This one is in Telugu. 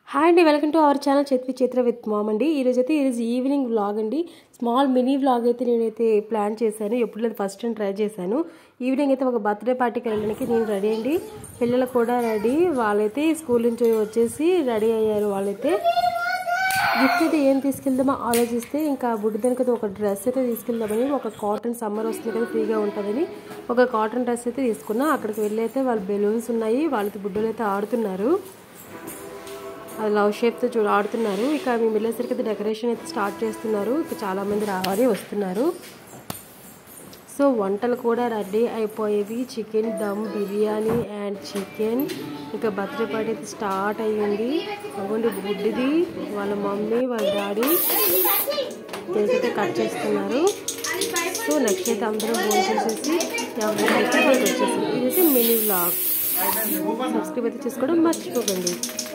హాయ్ అండి వెల్కమ్ టు అవర్ ఛానల్ చేతి చిత్ర విత్ మామ్ అండి ఈరోజు అయితే ఈరోజు ఈవినింగ్ వ్లాగ్ అండి స్మాల్ మినీ వ్లాగ్ అయితే నేనైతే ప్లాన్ చేశాను ఎప్పుడు లేదు ఫస్ట్ టైం ట్రై చేశాను ఈవినింగ్ అయితే ఒక బర్త్డే పార్టీకి వెళ్ళడానికి నేను రెడీ అండి పిల్లలు కూడా రెడీ వాళ్ళైతే స్కూల్ నుంచి వచ్చేసి రెడీ అయ్యారు వాళ్ళైతే గిఫ్ట్ అయితే ఏం తీసుకెళ్దామో ఆలోచిస్తే ఇంకా బుడ్డిదానికి అయితే ఒక డ్రెస్ అయితే తీసుకెళ్దామని ఒక కాటన్ సమ్మర్ వస్తుంది కదా ఫ్రీగా ఉంటుందని ఒక కాటన్ డ్రెస్ అయితే తీసుకున్నా అక్కడికి వెళ్ళి అయితే వాళ్ళ బెలూన్స్ ఉన్నాయి వాళ్ళతో బుడ్డలు అయితే ఆడుతున్నారు అది లవ్ షేప్తో చూడ ఆడుతున్నారు ఇక మేము వెళ్ళేసరికి అయితే డెకరేషన్ అయితే స్టార్ట్ చేస్తున్నారు ఇక చాలామంది రావాలి వస్తున్నారు సో వంటలు కూడా రెడీ అయిపోయేవి chicken dum biryani and chicken ఇంకా బర్త్డే పార్టీ అయితే స్టార్ట్ అయ్యింది అవ్వండి బుడ్డిది వాళ్ళ మమ్మీ వాళ్ళ డాడీ కేక్ అయితే కట్ చేస్తున్నారు సో నెక్స్ట్ అయితే అందరం భోజనం చేసేసి ఎవరైతే వచ్చేసి ఇదైతే మినీ వ్లాగ్ సబ్స్క్రైబ్ అయితే చేసుకోవడం మర్చిపోకండి